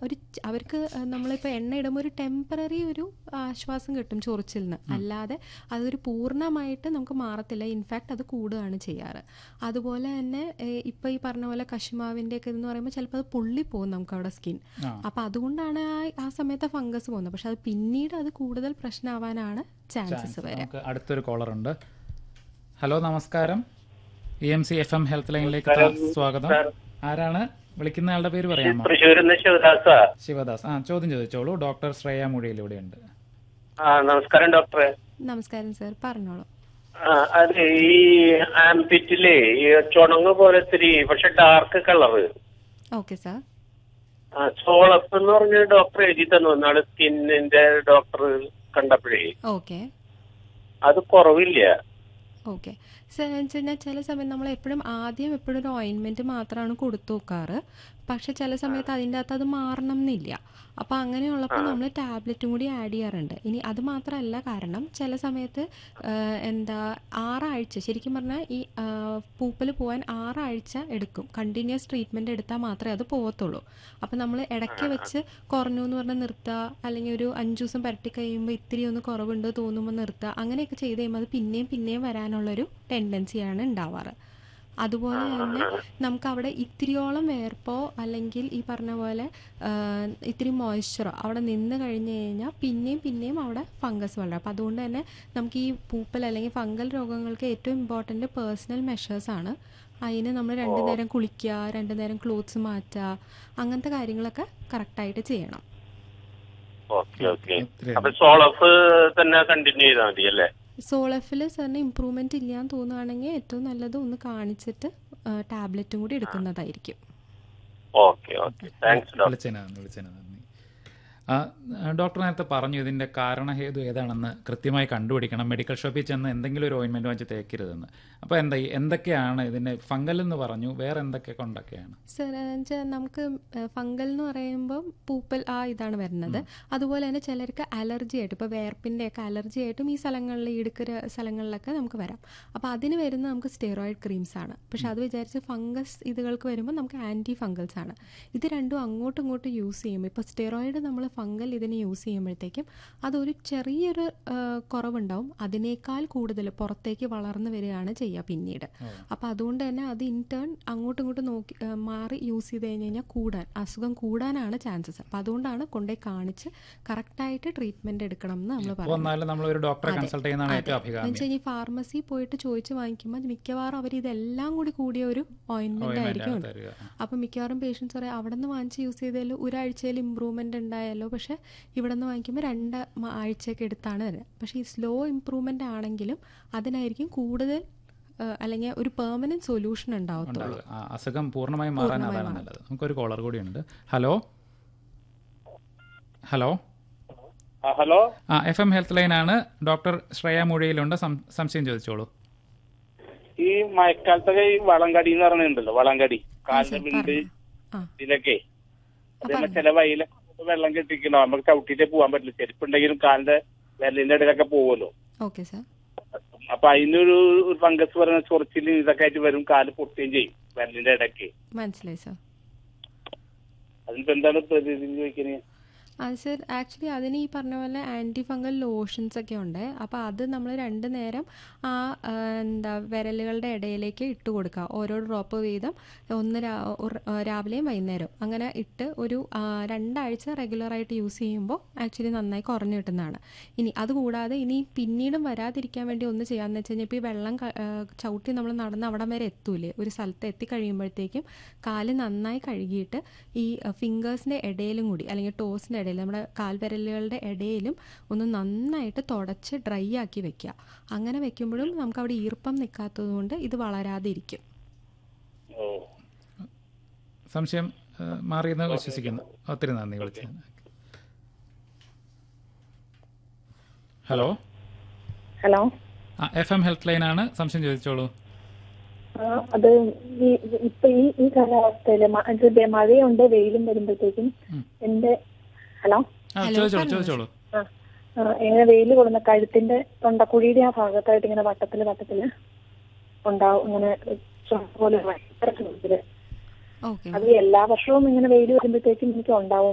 ഒരു ച- അവർക്ക് ഏഹ്, നമ്മളിപ്പോൾ എണ്ണ ഇടുമ്പോൾ ഒരു ടെമ്പററി ഒരു ആശ്വാസം കിട്ടും ചൊറിച്ചിലിന് അല്ലാതെ അതൊരു പൂർണ്ണമായിട്ട് നമുക്ക് മാറത്തില്ല ഇൻഫാക്റ്റ് അത് കൂടുകയാണ് ചെയ്യാറ് അതുപോലെ തന്നെ ഏഹ്, ഇപ്പോൾ ഈ പറഞ്ഞ പോലെ കശുമാവിൻ്റെ ഒക്കെ എന്ന് പറയുമ്പോൾ ചിലപ്പോൾ അത് പൊള്ളിപ്പോകും നമുക്ക് അവിടെ സ്കിൻ ആ. അപ്പോൾ അതുകൊണ്ടാണ് ആ ആ സമയത്ത് ഫംഗസ് പോകുന്നത് പക്ഷെ അത് പിന്നീട് അത് കൂടുതൽ പ്രശ്നമാവാനാണ് ചാൻസസ് വരിക നമുക്ക് അടുത്തൊരു കോളർ ഉണ്ട് ഹലോ നമസ്കാരം E M C F M health ലൈനിലേക്ക് ത- സ്വാഗതം ആരാണ് വിളിക്കുന്ന ആളുടെ പേര് പറയാമോ തൃശ്ശൂരിൽ നിന്ന് ശിവദാസ ശിവദാസ് ആ ചോദ്യം ചോദിച്ചോളൂ ഡോക്ടർ ശ്രേയ മുഴിയിലൂടെയുണ്ട് ആ നമസ്കാരം ഡോക്ടറെ നമസ്കാരം സർ പറഞ്ഞോളൂ ആ അത് ഈ ആംപിറ്റിലെ ഈ ചുണങ്ങ് പോലെ ഇത്തിരി പക്ഷെ ഡാർക്ക് കളറ് ഓക്കെ സാർ ആ സോളപ്പ് എന്ന് പറഞ്ഞ ഡോക്ടർ എഴുതി തന്നു നാളെ സ്കിന്നിന്റെ ഡോക്ടർ കണ്ടപ്പോഴേ ഓക്കെ അത് കുറവില്ല ഓക്കെ സാർ എന്ന് വെച്ച് കഴിഞ്ഞാൽ ചില സമയം നമ്മൾ എപ്പോഴും ആദ്യം എപ്പോഴും ഒരു ഓയിൻമെൻറ്റ് മാത്രമാണ് കൊടുത്തു നോക്കാറ് പക്ഷെ ചില സമയത്ത് അതിൻ്റെ അകത്ത് അത് മാറണം എന്നില്ല അപ്പോൾ അങ്ങനെയുള്ളപ്പോൾ നമ്മൾ ടാബ്ലറ്റും കൂടി ആഡ് ചെയ്യാറുണ്ട് ഇനി അത് മാത്രമല്ല കാരണം ചില സമയത്ത് ആ, എന്താ ആറാഴ്ച ശരിക്കും പറഞ്ഞാൽ ഈ പൂപ്പൽ പോകാൻ ആറാഴ്ച എടുക്കും കണ്ടിന്യൂസ് ട്രീറ്റ്മെൻറ്റ് എടുത്താൽ മാത്രമേ അത് പോകത്തുള്ളൂ അപ്പോൾ നമ്മൾ ഇടയ്ക്ക് വെച്ച് കുറഞ്ഞു എന്ന് പറഞ്ഞാൽ നിർത്തുക അല്ലെങ്കിൽ ഒരു അഞ്ച് ദിവസം പരട്ടി കഴിയുമ്പോൾ ഇത്തിരി ഒന്ന് കുറവുണ്ട് തോന്നുമ്പോൾ നിർത്തുക അങ്ങനെയൊക്കെ ചെയ്ത് കഴിയുമ്പോൾ അത് പിന്നെയും പിന്നെയും വരാനുള്ളൊരു ടെൻഡൻസിയാണ് ഉണ്ടാവാറ് അതുപോലെ തന്നെ നമുക്ക് അവിടെ ഇത്തിരിയോളം വേർപ്പോ അല്ലെങ്കിൽ ഈ പറഞ്ഞ പോലെ ആ, ഇത്തിരി മോയ്സ്ചറോ അവിടെ നിന്ന് കഴിഞ്ഞ് കഴിഞ്ഞാൽ പിന്നെയും പിന്നെയും അവിടെ ഫംഗസ് വളരും അപ്പോൾ അതുകൊണ്ട് തന്നെ നമുക്ക് ഈ പൂപ്പൽ അല്ലെങ്കിൽ ഫംഗൽ രോഗങ്ങൾക്ക് ഏറ്റവും ഇമ്പോർട്ടൻ്റ് പേഴ്സണൽ മെഷേഴ്സാണ് അതിന് നമ്മൾ രണ്ടു നേരം കുളിക്കുക രണ്ടു നേരം ക്ലോത്ത്സ് മാറ്റുക അങ്ങനത്തെ കാര്യങ്ങളൊക്കെ കറക്റ്റായിട്ട് ചെയ്യണം ഓക്കെ ഓക്കെ ഒത്തിരി അപ്പൊ സോളപ്പ് തന്നെ കണ്ടിന്യൂ ചെയ്താൽ മതി അല്ലേ സോളഫിൽ സാറിന് ഇമ്പ്രൂവ്മെൻറ്റ് ഇല്ലാന്ന് തോന്നുകയാണെങ്കിൽ ഏറ്റവും നല്ലത് ഒന്ന് കാണിച്ചിട്ട് ടാബ്ലറ്റും കൂടി എടുക്കുന്നതായിരിക്കും ഓക്കെ ഓക്കെ താങ്ക്സ് ഡോക്ടർ വിളിച്ചതിന് നന്ദി വിളിച്ചതിന് നന്ദി ആ, ഡോക്ടർ നേരത്തെ പറഞ്ഞു ഇതിന്റെ കാരണഹേതു ഏതാണെന്ന് കൃത്യമായി കണ്ടുപിടിക്കണം മെഡിക്കൽ ഷോപ്പിൽ ചെന്ന് എന്തെങ്കിലും ഒരു ഓയിൻമെന്റ് വാങ്ങിച്ച് തേക്കരുതെന്ന് അപ്പോൾ എന്താ ഈ- എന്തൊക്കെയാണ് ഇതിന്റെ ഫംഗൽ എന്ന് പറഞ്ഞു വേറെ എന്തൊക്കെ കൊണ്ടൊക്കെയാണ് സർ വെച്ചാൽ നമുക്ക് ഫംഗൽ എന്ന് പറയുമ്പോൾ പൂപ്പൽ ആ ഇതാണ് വരുന്നത് അതുപോലെ തന്നെ ചിലർക്ക് അലർജി ആയിട്ട് ഇപ്പോൾ വേർപ്പിൻ്റെ ഒക്കെ അലർജി ആയിട്ടും ഈ സ്ഥലങ്ങളിൽ ഇടുക്കര സ്ഥലങ്ങളിലൊക്കെ നമുക്ക് വരാം അപ്പോൾ അതിന് വരുന്നത് നമുക്ക് സ്റ്റെറോയിഡ് ക്രീംസ് ആണ് പക്ഷെ അത് വിചാരിച്ച് ഫംഗസ് ഇതുകൾക്ക് വരുമ്പോൾ നമുക്ക് ആൻറ്റി ഫംഗൽസ് ആണ് ഇത് രണ്ടും അങ്ങോട്ടും ഇങ്ങോട്ടും യൂസ് ചെയ്യും ഇപ്പോൾ സ്റ്റെറോയിഡ് നമ്മൾ ഫംഗൽ ഇതിന് യൂസ് ചെയ്യുമ്പോഴത്തേക്കും അതൊരു ചെറിയൊരു ആ, കുറവുണ്ടാവും അതിനേക്കാൾ കൂടുതൽ പുറത്തേക്ക് വളർന്നു വരികയാണ് ചെയ്യുക പിന്നീട് അപ്പോൾ അതുകൊണ്ട് തന്നെ അത് ഇൻ ടേൺ അങ്ങോട്ടും ഇങ്ങോട്ടും നോക്കി ആ, മാറി യൂസ് ചെയ്ത് കഴിഞ്ഞ് കഴിഞ്ഞാൽ കൂടാൻ അസുഖം കൂടാനാണ് ചാൻസസ് അപ്പോൾ അതുകൊണ്ടാണ് കൊണ്ടുപോയി കാണിച്ച് കറക്റ്റായിട്ട് ട്രീറ്റ്മെൻറ്റ് എടുക്കണം എന്ന് നമ്മൾ ഇപ്പോൾ പറയുന്നത് വന്നാലും നമ്മൾ ഒരു ഡോക്ടറെ അതെ, കൺസൾട്ട് ചെയ്യുന്നതാണ് ഏറ്റവും എന്ന് അഭികാമ്യം വെച്ചാൽ ഈ ഫാർമസി പോയിട്ട് ചോദിച്ച് വാങ്ങിക്കുമ്പോൾ മിക്കവാറും അവർ ഇതെല്ലാം കൂടി കൂടിയ ഒരു ഓയിൻമെൻ്റ് ഓയിൻമെന്റ് ആയിരിക്കും ആണ് തരിക അപ്പോൾ മിക്കവാറും പേഷ്യൻസ് പറയും അവിടെ നിന്ന് വാങ്ങിച്ച് യൂസ് ചെയ്തതിൽ ഒരാഴ്ചയിൽ ഇമ്പ്രൂവ്മെൻ്റ് ഉണ്ടായല്ലോ പക്ഷേ ഇവിടെ നിന്ന് വാങ്ങിക്കുമ്പോൾ രണ്ട് മ- ആഴ്ചയൊക്കെ എടുത്താണ് തരുന്നത് പക്ഷേ ഈ സ്ലോ ഇമ്പ്രൂവ്മെൻ്റ് ആണെങ്കിലും അതിനായിരിക്കും കൂടുതൽ ആ, അല്ലെങ്കിൽ ഒരു പെർമനൻറ്റ് സൊല്യൂഷൻ ഉണ്ടാവത്തുള്ളൂ ഉണ്ടാവുക. ആ, അസുഖം പൂർണ്ണമായും മാറാൻ പൂർണ്ണമായും അതാണ് മാറും. നല്ലത് നമുക്കൊരു കോളർ കൂടിയുണ്ട് ഹലോ ഹലോ ആ ഹലോ ആ എഫ് എം ഹെൽത്ത് ലൈൻ ആണ് ഡോക്ടർ ശ്രേയ മൊഴിയിലുണ്ട് സം- സംശയം ചോദിച്ചോളൂ ഈ മഴക്കാലത്തൊക്കെ ഈ വളംകടി എന്ന് പറയുന്നുണ്ടല്ലോ വളംകടി ആ, കാലിന്റെ സർ, വിണ്ട് പറഞ്ഞോ. ആ ഇതിലൊക്കെ അതേപോലെ ചില വയലൊക്കെ വെള്ളം കെട്ടിക്കണോ നമുക്ക് ചവിട്ടിട്ടേ പോകാൻ പറ്റില്ല ചെരുപ്പുണ്ടെങ്കിലും കാലിന്റെ വിരലിന്റെ ഇടയിലൊക്കെ പോകുമല്ലോ ഓക്കെ സാർ അപ്പൊ അതിനൊരു ഒരു ഫംഗസ് പറയുന്ന ചൊറിച്ചിൽ ഇതൊക്കെ ആയിട്ട് വരും കാല് പൊട്ടുകയും ചെയ്യും വിരലിന്റെ ഇടയ്ക്ക് മനസ്സിലായി സാർ അതിനിപ്പോ എന്താണ് പ്രതിവിധി ചോദിക്കുന്നത് അത് സർ ആക്ച്വലി അതിന് ഈ പറഞ്ഞ പോലെ ആൻറ്റി ഫംഗൽ ലോഷൻസ് ഒക്കെ ഉണ്ട് അപ്പോൾ അത് നമ്മൾ രണ്ട് നേരം ആ ആ, എന്താ വിരലുകളുടെ ഇടയിലേക്ക് ഇട്ട് കൊടുക്കുക ഓരോ ഡ്രോപ്പ് വീതം ഒന്ന് രാ- ഒരു- ആ, രാവിലെയും വൈകുന്നേരവും അങ്ങനെ ഇട്ട് ഒരു ആ, രണ്ടാഴ്ച റെഗുലറായിട്ട് യൂസ് ചെയ്യുമ്പോൾ ആക്ച്വലി നന്നായി കുറഞ്ഞു കിട്ടുന്നതാണ് ഇനി അതുകൂടാതെ ഇനി പിന്നീടും വരാതിരിക്കാൻ വേണ്ടി ഒന്ന് ചെയ്യാമെന്ന് വെച്ച് കഴിഞ്ഞാൽ ഇപ്പോൾ ഈ വെള്ളം ക- ആ, ചവിട്ടി നമ്മൾ നടന്ന് അവിടം വരെ എത്തൂലേ ഒരു സ്ഥലത്ത് എത്തിക്കഴിയുമ്പോഴത്തേക്കും കാല് നന്നായി കഴുകിയിട്ട് ഈ ഫിംഗേഴ്സിൻ്റെ ഇടയിലും കൂടി അല്ലെങ്കിൽ ടോസിൻ്റെ ഇടയിൽ നമ്മുടെ കാൽവിരലുകളുടെ ഇടയിലും ഒന്ന് നന്നായിട്ട് തുടച്ച് ഡ്രൈ ആക്കി വെക്കുക അങ്ങനെ വെക്കുമ്പോഴും നമുക്ക് അവിടെ ഈർപ്പം നിൽക്കാത്തത് കൊണ്ട് ഇത് വളരാതെ ഇരിക്കും ഓ സംശയം ഏഹ്, മാറിയെന്ന് വിശ്വസിക്കുന്നു ഒത്തിരി നന്ദി വിളിച്ചതിന് ഹലോ ഹലോ ആ എഫ് എം ഹെൽത്ത് ലൈൻ ആണ് സംശയം ചോദിച്ചോളൂ ആ, അത് ഈ ഇപ്പൊ ഈ ഈ കാലാവസ്ഥയില് മ- ഇത് ദേ മഴയുണ്ട് വെയിലും വരുമ്പോഴത്തേക്കും എന്റെ ഹലോ ആ ഹലോ, ചോദിച്ചോളൂ പറഞ്ഞോ. ചോദിച്ചോളൂ ആ ആ, ഇങ്ങനെ വെയിൽ കൊള്ളുന്ന കഴുത്തിന്റെ തൊണ്ടക്കുഴിയുടെ ആ ഭാഗത്തായിട്ട് ഇങ്ങനെ വട്ടത്തില് വട്ടത്തില് ഉണ്ടാവും ഇങ്ങനെ ചുമ പോലെ ഭയങ്കര ചുമത്തില് ഓക്കെ അത് എല്ലാ വർഷവും ഇങ്ങനെ വെയിൽ വരുമ്പോഴത്തേക്കും എനിക്ക് ഉണ്ടാവും